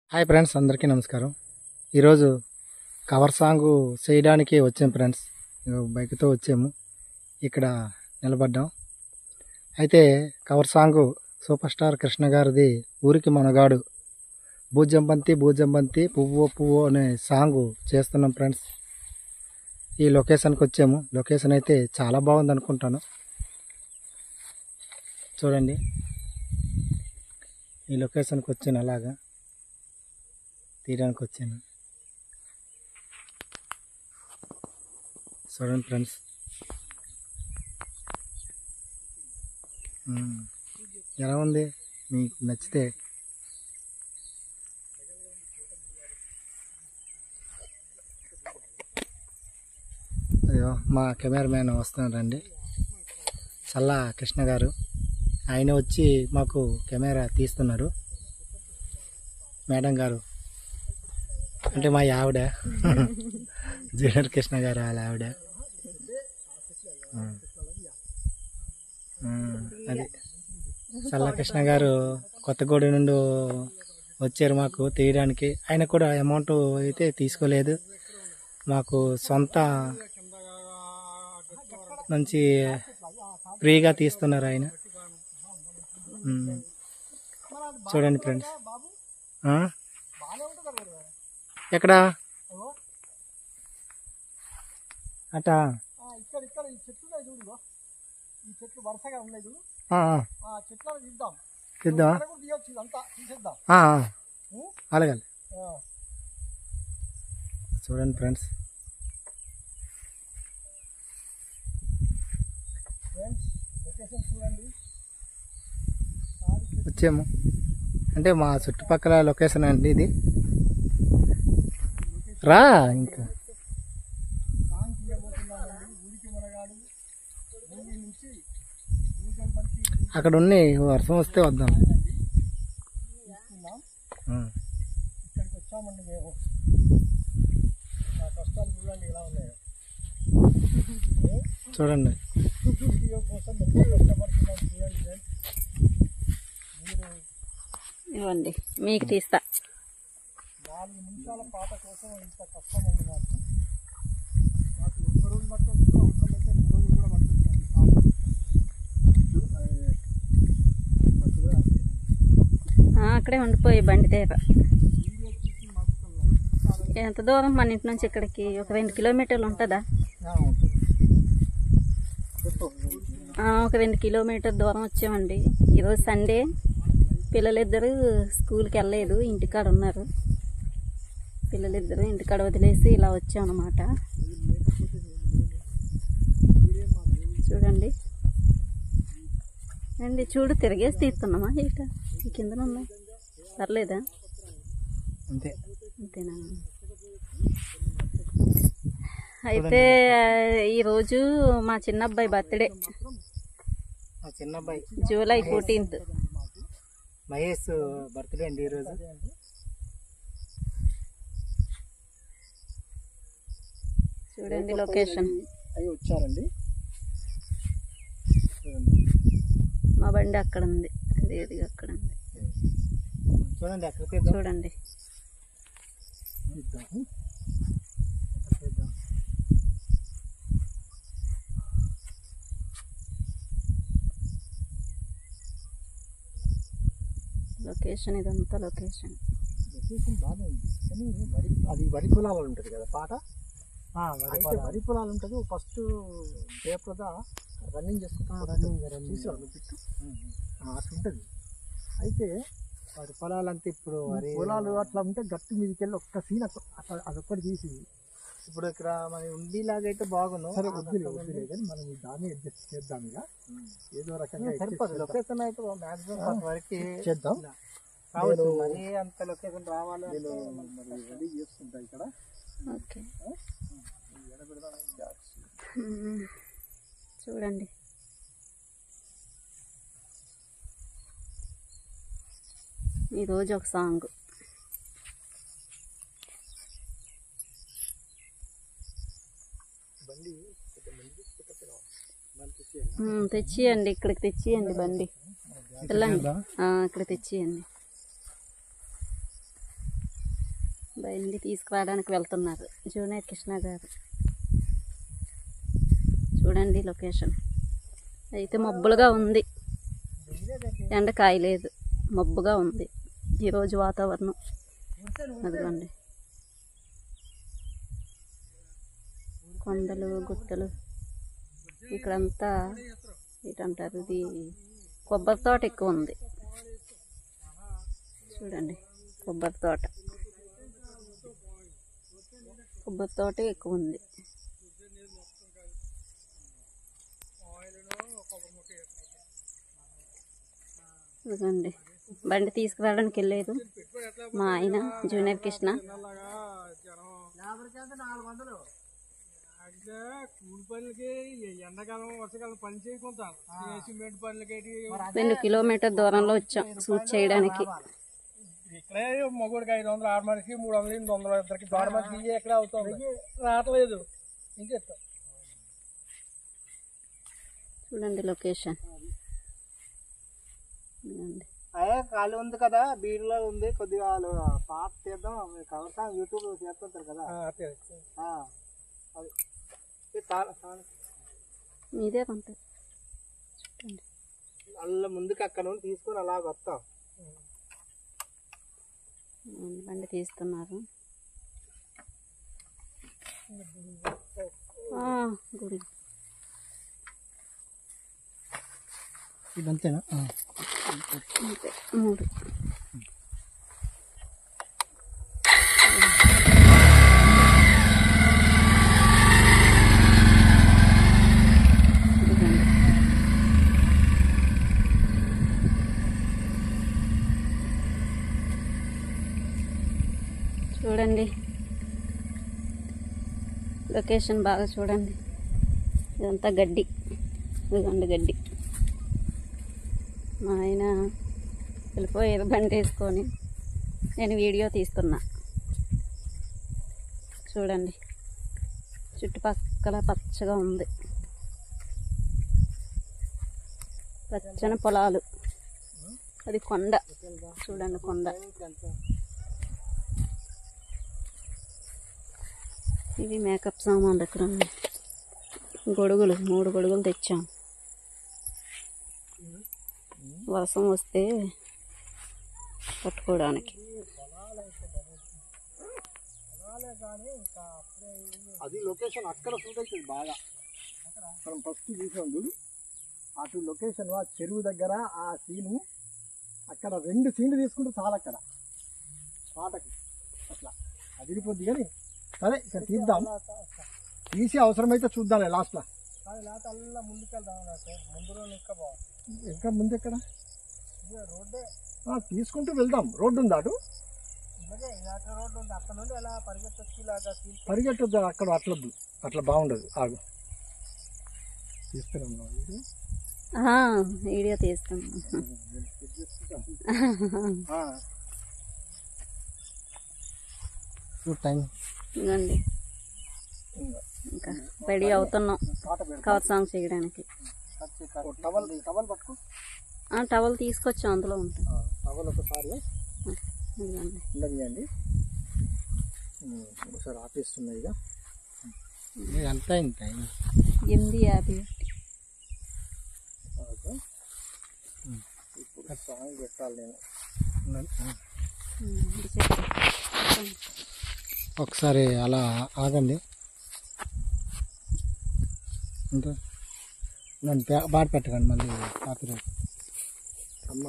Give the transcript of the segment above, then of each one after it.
Hi friends అందరికీ నమస్కారం ఈరోజు కవర్ సాంగ్ చేయడానికి వచ్చాం ఫ్రెండ్స్ ఇగో బైక్తో వచ్చాము ఇక్కడ నిలబడ్డాం అయితే cover song super star Krishna గారిది ఊరికి మనగాడు భూజంబంతి భూజంబంతి పువ్వు పువ్వు అనే సాంగ్ చేస్తున్నాం ఫ్రెండ్స్ ఈ లొకేషన్కి వచ్చాము లొకేషన్ అయితే చాలా బాగుంది అనుకుంటాను చూడండి ఈ లొకేషన్కి వచ్చాను అలాగా తీయడానికి వచ్చాను చూడండి ఫ్రెండ్స్ మ్మ్. ఎలా ఉంది మీకు నచ్చితే అయ్యో మా కెమెరామ్యాన్ వస్తున్నారండి చల్లా కృష్ణ గారు ఆయన వచ్చి మాకు కెమెరా తీస్తున్నారు మేడం గారు అంటే మా ఆవిడ జూనియర్ కృష్ణ గారు వాళ్ళ ఆవిడ ఉం. ఉం, అది చల్లా కృష్ణ గారు కొత్తగూడ నుండి వచ్చారు మాకు తీయడానికి ఆయన కూడా అమౌంట్ అయితే తీసుకోలేదు మాకు సొంత నుంచి ఫ్రీగా తీస్తున్నారు ఆయన ఉం. చూడండి ఫ్రెండ్స్ ఆ? ఎక్కడ అట ఇక్కడ ఇక్కడ ఈ చెట్లు ఉన్నాయి చూడు ఇగో. ఈ చెట్లు వరుసగా ఉన్నాయి చూడు ఆ, ఆ, ఆ చెట్లను తీద్దాం తీద్దామా ఇక్కడ కూడా తీయొచ్చు ఇదంతా తీసేద్దాం ఆ, ఆ, ఉం? అలాగే ఆ. చూడండి ఫ్రెండ్స్ ఫ్రెండ్స్ లొకేషన్ చూడండి వచ్చాము అంటే మా చుట్టుపక్కల లొకేషన్ అండి ఇది రా ఇంకా సాంగ్ తీయబోతున్నామండి ఊరికి మనగాడు ఊరి నుంచి ఊరికం పంచి అక్కడ ఉన్నాయి వర్షం వస్తే వద్దాం తీసుకున్నాం ఉం. ఇక్కడికి వచ్చామండి మేము నా కష్టాలు చూడండి ఎలా ఉన్నాయో చూడండి వీడియో కోసం ఎంతో కష్టపడుతున్నాం చూడండి ఫ్రెండ్స్ మీరు ఇవ్వండి మీకు తీస్తా నాలుగు నిమిషాల పాట కోసం ఇంత కష్టం అండి నాకు నాకు ఒక్క రోజు పట్టవచ్చు అవసరమైతే రెండు రోజులు కూడా పట్టొచ్చండి పాట బస్సు కూడా ఆ, అక్కడే ఉండిపోయి బండి దగ్గర వీడియో చూసి మాకు ఒక లైక్ ఇస్తారని ఎంత దూరం మన ఇంటి నుంచి ఇక్కడికి ఒక రెండు కిలోమీటర్లు ఉంటుందా ఉంటుంది చెప్పు ఆ, ఒక రెండు కిలోమీటర్ దూరం వచ్చామండి ఈరోజు సండే పిల్లలిద్దరూ స్కూల్కి వెళ్ళలేదు ఇంటికాడ ఉన్నారు పిల్లలిద్దరూ ఇంటికాడ వదిలేసి ఇలా వచ్చామన్నమాట చూడండి అండి చూడు తిరిగేసి తీస్తున్నామా ఇట ఈ కిందన ఉన్నాయి పర్లేదా అంతే అంతేనా అయితే ఆ, ఈరోజు మా చిన్న అబ్బాయి బర్త్డే మా చిన్న అబ్బాయి జూలై ఫోర్టీన్త్ మహేష్ బర్త్డే అండి ఈరోజు చూడండి లొకేషన్ అవి వచ్చారండి మా బండి అక్కడ ఉంది అది అది అక్కడ ఉంది చూడండి అక్కడ తీద్దాం చూడండి ఇద్దాము అక్కడ తీద్దాం లొకేషన్ ఇదంతా లొకేషన్ లొకేషన్ బాగానే ఉంది కానీ వరి అది వరి పొలాలు ఉంటుంది కదా పాట ఆ, మరి అయితే పద. వరి పొలాలు ఉంటుంది ఫస్ట్ పేపర్ రన్నింగ్ చేసుకుంటాం రన్నింగ్, రన్నింగ్. చూసాను బిట్టు అట్లా ఉంటుంది అయితే వారి పొలాలంతా ఇప్పుడు వరి పొలాలు అట్లా ఉంటే గట్టు మీదకి వెళ్ళి ఒక్క సీన్ అట్లా అదొక్కటి తీసి ఇప్పుడు ఇక్కడ మన ఉండిలాగా అయితే బాగుండు సరే వద్దులే వద్దులే కానీ మనం ఈ దాన్ని అడ్జస్ట్ చేద్దాం ఇక ఏదో రకంగా adjust సరిపోదు చేద్దాం. లొకేషన్ అయితే మాక్సిమం కొంతవరకు చేద్దాం రావచ్చు నేను- మరీ అంత లొకేషన్ రావాలి నేను మరి రెడీ చేసుకుంటా ఇక్కడ ఓకే మ్మ్. చూడండి ఈరోజు ఒక సాంగ్ బండి మ్మ్, తెచ్చియండి ఇక్కడికి తెచ్చియండి బండి వెళ్ళండి ఆ, ఇక్కడ తెచ్చియండి బండి తీసుకురావడానికి వెళ్తున్నారు జూనియర్ కృష్ణ గారు చూడండి లొకేషన్ అయితే మబ్బులుగా ఉంది ఎండ కాయలేదు మబ్బుగా ఉంది ఈరోజు వాతావరణం అదిగోండి కొండలు గుట్టలు ఇక్కడంతా ఏంటంటారు ఇది కొబ్బరి తోట ఎక్కువ ఉంది చూడండి కొబ్బరి తోట కొబ్బరి తోట ఎక్కువ ఉంది ఇదిగోండి బండి తీసుకురావడానికి వెళ్ళలేదు మా ఆయన జూనియర్ కృష్ణ అలాగా జనం అంటే కూలి పనులకి ఎండాకాలం వర్షాకాలం పని చేయకుండా సిమెంట్ పనులకి రెండు కిలోమీటర్ దూరంలో వచ్చాం షూట్ చేయడానికి ఇక్కడే మగోడికి ఐదు వందలు ఆరు మనిషికి మూడు వందలు ఎనిమిది వందలు ఇద్దరికి దోడ మనిషికి ఇయ్యే ఎక్కడ అవుతుంది రావట్లేదు ఏం చేస్తాం చూడండి లొకేషన్ ఇదిగోండి. అదే ఖాళీ ఉంది కదా బీడులో ఉంది కొద్దిగా వాళ్ళు పాట తీద్దాం కవర్ సాంగ్ యూట్యూబ్ లో చేస్తుంటారు కదా ఆ, అదే. ఆ, అది ఇది తా- తా- మీదే ఉంటుంది చూడండి వాళ్ళ ముందుకు అక్కడ నుండి తీసుకొని అలాగ వస్తాం ఇదిగోండి, బండి తీస్తున్నారు ఆ, గుడి ఇదంతేనా అంతే మూడు ఇదిగోండి. చూడండి లొకేషన్ బాగా చూడండి ఇదంతా గడ్డి ఇదిగోండి గడ్డి మా ఆయన వెళ్ళిపోయారు బండి వేసుకొని నేను వీడియో తీస్తున్నా చూడండి చుట్టుపక్కల పచ్చగా ఉంది పచ్చని పొలాలు అది కొండ చూడండి కొండ ఇవి మేకప్ సామాన్లు ఇక్కడ ఉన్నాయి గొడుగులు మూడు గొడుగులు తెచ్చాం వర్షం వస్తే పట్టుకోవడానికి అది లొకేషన్ అక్కడ సూట్ అవుతుంది బాగా మనం ఫస్ట్ చూసాం చూడు అటు లొకేషన్ ఆ చెరువు దగ్గర ఆ సీను అక్కడ రెండు సీన్లు తీసుకుంటే చాలు అక్కడ పాటకి అట్లా అదిరిపోద్ది కానీ సరే ఇక్కడ తీద్దాం తీసి అవసరమైతే చూద్దాం లాస్ట్లో లేకపోతే అల్లా ముందుకెళ్దాం లేకపోతే ముందు రోజు ఇంకా బాగుంది ఇంకా ముందు ఎక్కడ ఇదే రోడ్డే ఆ, తీసుకుంటూ వెళ్దాం రోడ్డు ఉంది అటు ఇలాగే ఇలాంటి రోడ్డు ఉంది అక్కడ నుండి ఎలా పరిగెత్తొచ్చి ఇలాగా తీసుకు పరిగెట్టొద్దు అక్కడ అట్లొద్దు అట్లా బాగుండదు ఆగు తీసుకున్నాం ఆ, వీడియో తీస్తున్నాం టైం ఇదండి ఇంకా రెడీ అవుతున్నాం పాట పెడతాం కవర్ సాంగ్ చేయడానికి టవల్ టవల్ పట్టుకో ఆ, టవల్ తీసుకొచ్చాం అందులో ఉంటుంది ఆ, టవల్ ఒకసారి ఇదిగోండి ఉండనియండి ఉమ్, ఒకసారి ఆపేస్తున్నాయి ఇక ఎంత అయింది టైం ఎనిమిది యాభై ఒకటి. ఇప్పుడు సాంగ్ పెట్టాలి నేను ఉమ్, ఇది చెప్పు. ఒకసారి అలా ఆగండి ఇంకా నన్ను బాట పెట్టకండి మళ్ళీ కాపీరైట్ అమ్మ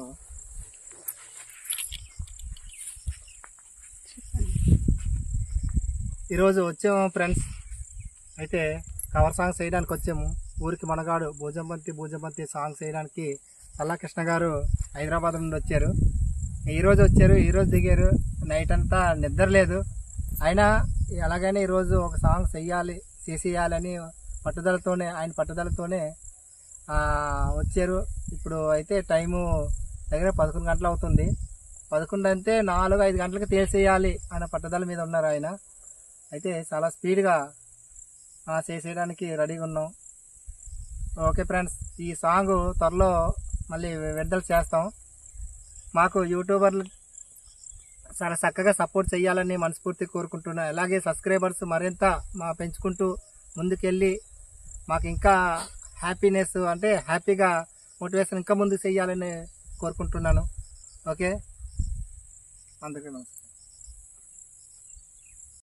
ఈరోజు వచ్చాము ఫ్రెండ్స్ అయితే కవర్ సాంగ్స్ చేయడానికి వచ్చాము ఊరికి మనగాడు భూజంబంతి భూజంబంతి సాంగ్స్ చేయడానికి సల్లాకృష్ణ గారు హైదరాబాద్ నుండి వచ్చారు ఈరోజు వచ్చారు ఈరోజు దిగారు నైట్ అంతా నిద్ర లేదు అయినా ఎలాగైనా ఈరోజు ఒక సాంగ్ చెయ్యాలి చేసేయాలని పట్టుదలతోనే ఆయన పట్టుదలతోనే ఆ, వచ్చారు ఇప్పుడు అయితే టైము దగ్గర పదకొండు గంటలు అవుతుంది పదకొండు అంటే నాలుగు ఐదు గంటలకు తీసేయాలి అన్న పట్టుదల మీద ఉన్నారు ఆయన అయితే చాలా స్పీడ్గా ఆ, చేసేయడానికి రెడీగా ఉన్నాం ఓకే ఫ్రెండ్స్ ఈ సాంగ్ త్వరలో మళ్ళీ విడుదల చేస్తాం మాకు యూట్యూబర్లు చాలా చక్కగా సపోర్ట్ చేయాలని మనస్ఫూర్తి కోరుకుంటున్నా అలాగే సబ్స్క్రైబర్స్ మరింత మా పెంచుకుంటూ ముందుకెళ్ళి మాకు ఇంకా హ్యాపీనెస్ అంటే హ్యాపీగా మోటివేషన్ ఇంకా ముందు చేయాలని కోరుకుంటున్నాను ఓకే అందుకే నమస్కారం